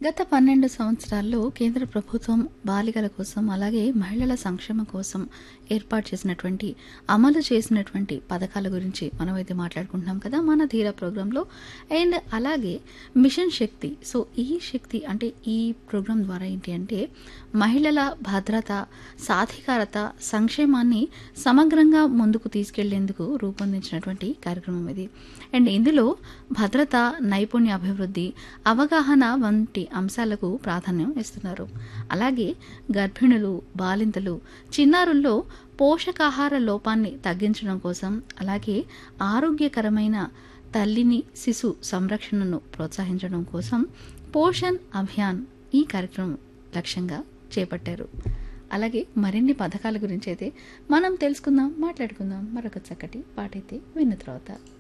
గత పన్నెండు సంవత్సరాల్లో కేంద్ర ప్రభుత్వం బాలికల కోసం అలాగే మహిళల సంక్షేమం కోసం ఏర్పాటు చేసినటువంటి అమలు చేసినటువంటి పథకాల గురించి మనమైతే మాట్లాడుకుంటున్నాం కదా మన ధీర ప్రోగ్రాంలో అండ్ అలాగే మిషన్ శక్తి సో ఈ శక్తి అంటే ఈ ప్రోగ్రాం ద్వారా ఏంటి అంటే మహిళల భద్రత సాధికారత సంక్షేమాన్ని సమగ్రంగా ముందుకు తీసుకెళ్లేందుకు రూపొందించినటువంటి కార్యక్రమం ఇది అండ్ ఇందులో భద్రత నైపుణ్య అభివృద్ధి అవగాహన వంటి అంశాలకు ప్రాధాన్యం ఇస్తున్నారు అలాగే గర్భిణులు బాలింతలు చిన్నారుల్లో పోషకాహార లోపాన్ని తగ్గించడం కోసం అలాగే ఆరోగ్యకరమైన తల్లిని శిశు సంరక్షణను ప్రోత్సహించడం కోసం పోషణ్ అభియాన్ ఈ కార్యక్రమం లక్ష్యంగా చేపట్టారు అలాగే మరిన్ని పథకాల గురించి అయితే మనం తెలుసుకుందాం మాట్లాడుకుందాం మరొక చక్కటి పాటైతే విన్న తర్వాత